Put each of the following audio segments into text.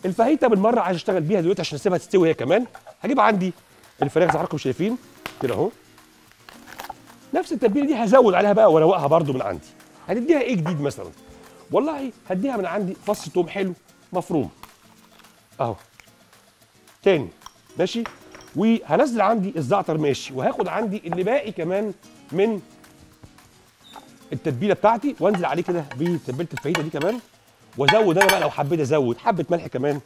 الفاهيتا بالمره عايز اشتغل بيها دلوقتي عشان اسيبها تستوي هي كمان هجيب عندي الفراخ زي ما حضراتكم شايفين كده اهو نفس التتبيله دي هزود عليها بقى واروقها برده من عندي هنديها ايه جديد مثلا والله هديها من عندي فص توم حلو مفروم اهو تاني ماشي وهنزل عندي الزعتر ماشي وهاخد عندي اللي باقي كمان من التتبيله بتاعتي وانزل عليه كده بتتبيله الفاهيتا دي كمان وازود انا بقى لو حبيت ازود حبه ملح كمان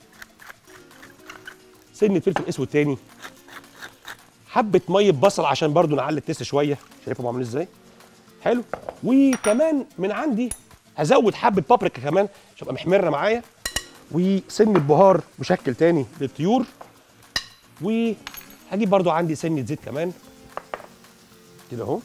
سنه فلفل اسود تاني حبه ميه بصل عشان برضو نعلي التست شويه شايفهم عاملين ازاي حلو وكمان من عندي هزود حبه بابريكا كمان عشان تبقى محمره معايا وسنه بهار مشكل تاني للطيور وهجيب برضو عندي سنه زيت كمان كده اهو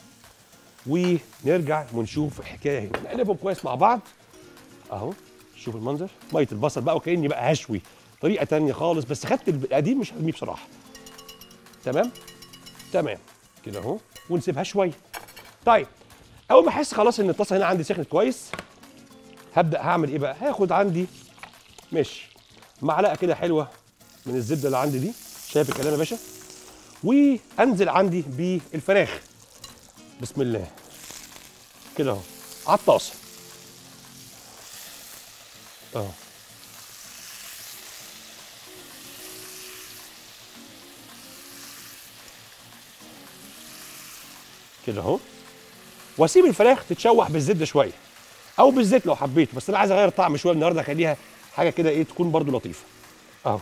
ونرجع ونشوف الحكايه هنا نقلبهم كويس مع بعض اهو شوف المنظر ميه البصل بقى وكاني بقى هشوي طريقه تانية خالص بس خدت القديم مش هرميه بصراحه تمام تمام كده اهو ونسيبها شويه طيب اول ما احس خلاص ان الطاسه هنا عندي سخنت كويس هبدا هعمل ايه بقى هاخد عندي ماشي معلقه كده حلوه من الزبده اللي عندي دي شايف الكلام يا باشا وانزل عندي بالفراخ بسم الله كده اهو على الطاسه اهو كده اهو واسيب الفراخ تتشوح بالزبده شويه او بالزيت لو حبيت بس انا عايز اغير طعم شويه النهارده اخليها حاجه كده ايه تكون برضو لطيفه اهو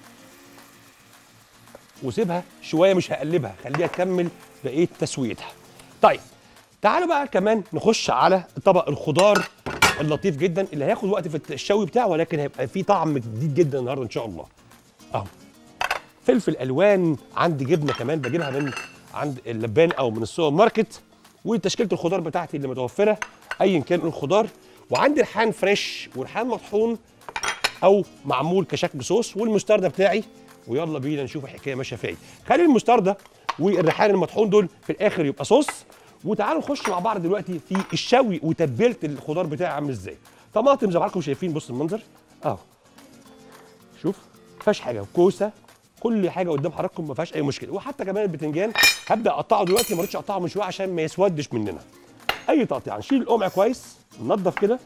وسيبها شويه مش هقلبها خليها تكمل بقيه تسويتها طيب تعالوا بقى كمان نخش على طبق الخضار اللطيف جدا اللي هياخد وقت في الشوي بتاعه ولكن هيبقى فيه طعم جديد جدا النهارده ان شاء الله اهو فلفل الوان عندي جبنه كمان بجيبها من عند اللبان او من السوبر ماركت وتشكيله الخضار بتاعتي اللي متوفره ايا كان الخضار وعندي ريحان فريش وريحان مطحون او معمول كشكل صوص والمستردة بتاعي ويلا بينا نشوف الحكايه ماشيه فيها إيه. خلي المستردة والريحان المطحون دول في الاخر يبقى صوص وتعالوا نخش مع بعض دلوقتي في الشوي وتتبيله الخضار بتاعي عامل ازاي طماطم زي ما حضراتكم شايفين بص المنظر اهو شوف ما فيهاش حاجه كوسه كل حاجه قدام حضراتكم ما فيهاش اي مشكله وحتى كمان البتنجان هبدا اقطعه دلوقتي ما رضيتش اقطعه من شويه عشان ما يسودش مننا اي تقطيع نشيل القمع كويس ننضف كده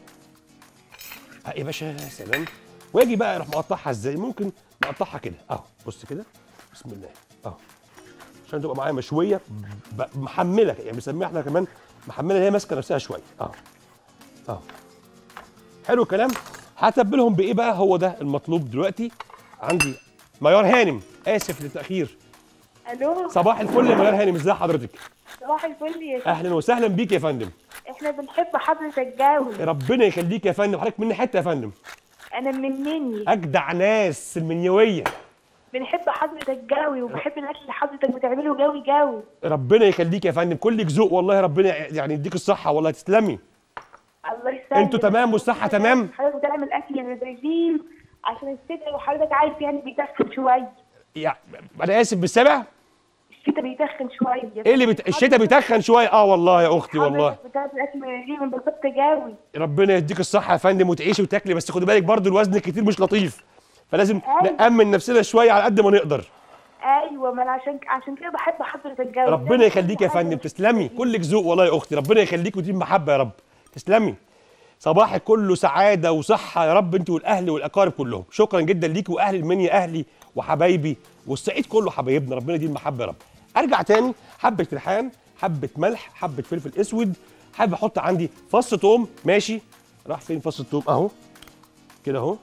ها يا باشا سلام واجي بقى اروح مقطعها ازاي ممكن نقطعها كده اهو بص كده بسم الله اهو عشان تبقى معايا مشويه ب- محمله يعني بنسميها احنا كمان محمله هي ماسكه نفسها شويه اهو اهو حلو الكلام هتبلهم بايه بقى هو ده المطلوب دلوقتي عندي ميار هانم اسف للتاخير الو صباح الفل يا ميار هانم ازي حضرتك صباح الفل يا اهلا وسهلا بيك يا فندم احنا بنحب حضرتك جاوي ربنا يخليك يا فندم حضرتك مني حته يا فندم انا من مني اجدع ناس المنيويه بنحب حضرتك جاوي وبحب الاكل اللي حضرتك بتعمله جاوي جاوي ربنا يخليك يا فندم كلك ذوق والله ربنا يعني يديك الصحه والله تسلمي الله يسلمك انتوا تمام والصحه تمام حضرتك بتعمل اكل الرجيم عشان الصدر وحضرتك عارف يعني بيتخن شويه يعني انا اسف بالسبع الشتا بيتخن شويه ايه اللي بت... الشتاء بيتخن شويه اه والله يا اختي والله حضرتك بتعمل اكل الرجيم بالظبط جاوي ربنا يديك الصحه يا فندم وتعيشي وتاكلي بس خدي بالك برضو الوزن الكتير مش لطيف فلازم أيوة. نأمن نفسنا شويه على قد ما نقدر ايوه ما انا عشان عشان كده بحب حضرتك جاوي ربنا يخليك يا فندم تسلمي كلك ذوق والله يا اختي ربنا يخليك ودي محبه يا رب تسلمي صباحك كله سعاده وصحه يا رب انت والاهل والاقارب كلهم شكرا جدا ليك واهل المنيا اهلي وحبايبي والصعيد كله حبايبنا ربنا يديم المحبه يا رب ارجع تاني حبه ريحان حبه ملح حبه فلفل اسود حابب احط عندي فص توم ماشي راح فين فص التوم اهو كده اهو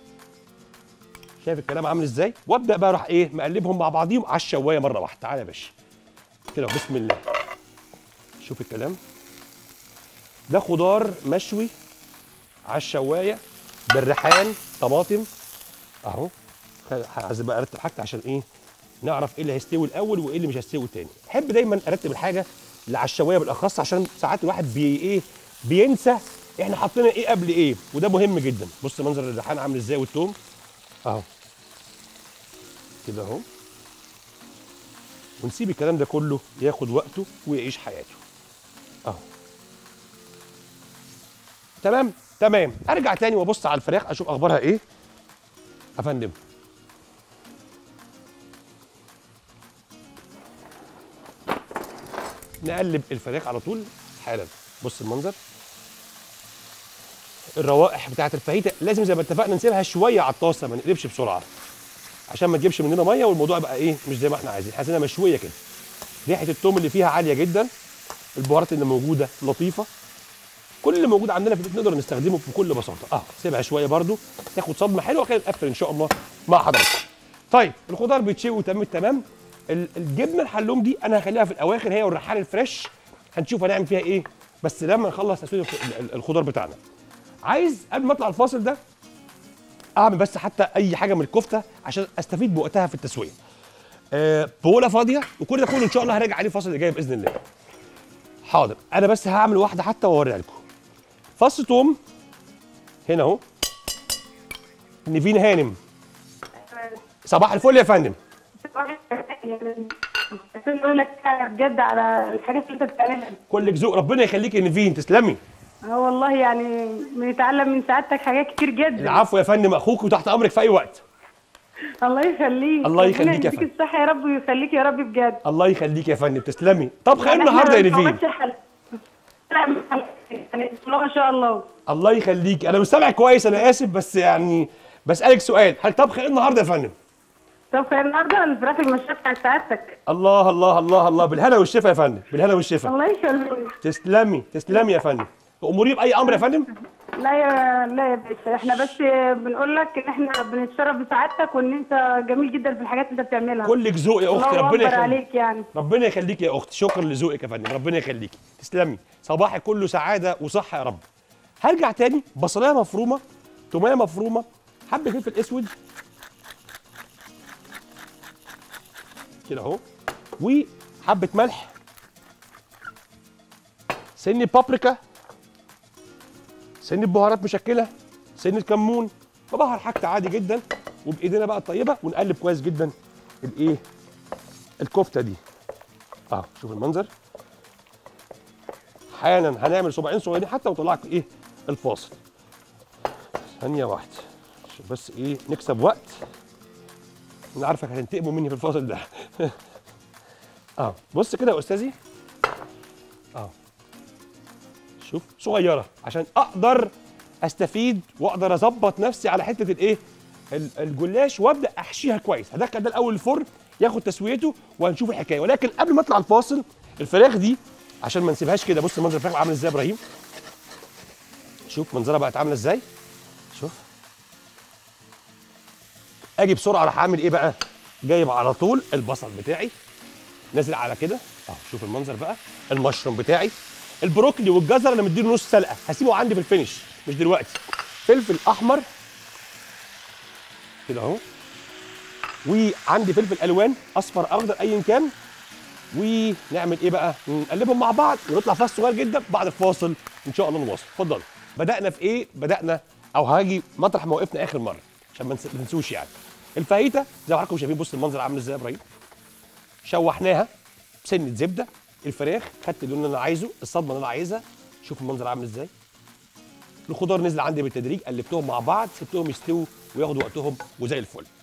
شايف الكلام عامل ازاي وابدا بقى اروح ايه مقلبهم مع بعضيهم على الشوايه مره واحده تعالى يا باشا كده بسم الله شوف الكلام ده خضار مشوي على الشوايه بالريحان طماطم اهو خ- عايز بقى ارتب حاجتي عشان ايه نعرف ايه اللي هيستوي الاول وايه اللي مش هيستوي التاني احب دايما ارتب الحاجه اللي على الشوايه بالاخص عشان ساعات الواحد بي ايه بينسى احنا حطينا ايه قبل ايه وده مهم جدا بص منظر الريحان عامل ازاي والثوم اهو كده اهو ونسيب الكلام ده كله ياخد وقته ويعيش حياته اهو تمام تمام ارجع تاني وابص على الفراخ اشوف اخبارها ايه افندم نقلب الفراخ على طول حالا بص المنظر الروائح بتاعت الفاهيتا لازم زي ما اتفقنا نسيبها شويه على الطاسه ما نقلبش بسرعه عشان ما تجيبش مننا ميه والموضوع يبقى ايه مش زي ما احنا عايزين عايزينها مشويه كده ريحه التوم اللي فيها عاليه جدا البهارات اللي موجوده لطيفه كل اللي موجود عندنا في البيت نقدر نستخدمه بكل بساطه اه سيبها شويه برده تاخد صدمه حلوه كده نقفل ان شاء الله مع حضرتك طيب الخضار بيتشوي تمام التمام ال- الجبنه الحلوم دي انا هخليها في الاواخر هي والريحان الفريش هنشوف هنعمل فيها ايه بس لما نخلص تسويه الخ- ال- ال- الخضار بتاعنا عايز قبل ما اطلع الفاصل ده اعمل بس حتى اي حاجه من الكفته عشان استفيد بوقتها في التسويه آه بوله فاضيه وكل ده كله ان شاء الله هراجع عليه الفاصل اللي جاي باذن الله حاضر انا بس هعمل واحده حتى واوريها لكم فص توم هنا اهو نيفين هانم صباح الفل يا فندم عشان اقول لك بجد على الحاجات اللي انت بتعملها كلك ذوق ربنا يخليك يا نيفين تسلمي اه والله يعني بنتعلم من سعادتك حاجات كتير جدا العفو يا فندم اخوك وتحت امرك في اي وقت الله يخليك الله يخليك يا ربنا فندم. يديك الصحه يا رب ويخليك يا رب بجد الله يخليك يا فندم تسلمي طب خير يعني النهارده يا إحنا ما نيفين بنفوتش حلقة. لا، يعني بسم الله ما شاء الله الله يخليك انا مش سامع كويس انا اسف بس يعني بسالك سؤال هل طب خير النهارده يا فندم طب خير النهارده الفراخ المشويه بتاعت سعادتك الله الله الله الله بالهنا والشفا يا فندم بالهنا والشفا الله يخليك تسلمي تسلمي يا فندم اموري باي امر يا فندم لا يا لا يا باشا احنا بس بنقول لك ان احنا بنتشرف بسعادتك وان انت جميل جدا في الحاجات اللي انت بتعملها كلك ذوق يا اختي الله ربنا اكبر يخليك عليك يعني ربنا يخليك يا اختي شكرا لذوقك يا فندم ربنا يخليكي تسلمي صباحك كله سعاده وصحه يا رب هرجع تاني بصلايه مفرومه توميه مفرومه حبه فلفل اسود كده اهو وحبه ملح سن بابريكا سن بهارات مشكله سن كمون ببهر حاجتي عادي جدا وبايدينا بقى الطيبه ونقلب كويس جدا الايه الكفته دي اه شوف المنظر حالا هنعمل صباعين صغيرين حتى وطلعك ايه الفاصل ثانيه واحده عشان بس ايه نكسب وقت انا عارفك هتنتقموا مني في الفاصل ده اه بص كده يا استاذي اه شوف صغيره عشان اقدر استفيد واقدر اظبط نفسي على حته الايه ال- الجلاش وابدا احشيها كويس هدخل ده الاول الفرن ياخد تسويته وهنشوف الحكايه ولكن قبل ما اطلع الفاصل الفراخ دي عشان ما نسيبهاش كده بص منظر الفراخ عامل ازاي يا ابراهيم شوف منظرها بقت عامله ازاي شوف اجي بسرعه راح اعمل ايه بقى جايب على طول البصل بتاعي نازل على كده اه شوف المنظر بقى المشروم بتاعي البروكلي والجزر انا مديله نص سلقه هسيبه عندي في الفينش مش دلوقتي فلفل احمر كده اهو وعندي فلفل الوان اصفر اخضر ايا كان ونعمل ايه بقى نقلبهم مع بعض ونطلع فاصل صغير جدا بعد الفاصل ان شاء الله نواصل اتفضلوا بدانا في ايه بدانا او هاجي مطرح ما وقفنا اخر مره عشان ما نس- ما ننسوش يعني الفاهيتا زي ما حضراتكم شايفين بص المنظر عامل ازاي يا ابراهيم شوحناها بسنه زبده الفراخ خدت اللون اللي انا عايزه الصدمه اللي انا عايزها شوف المنظر عامل ازاي الخضار نزل عندي بالتدريج قلبتهم مع بعض سبتهم يستووا وياخدوا وقتهم وزي الفل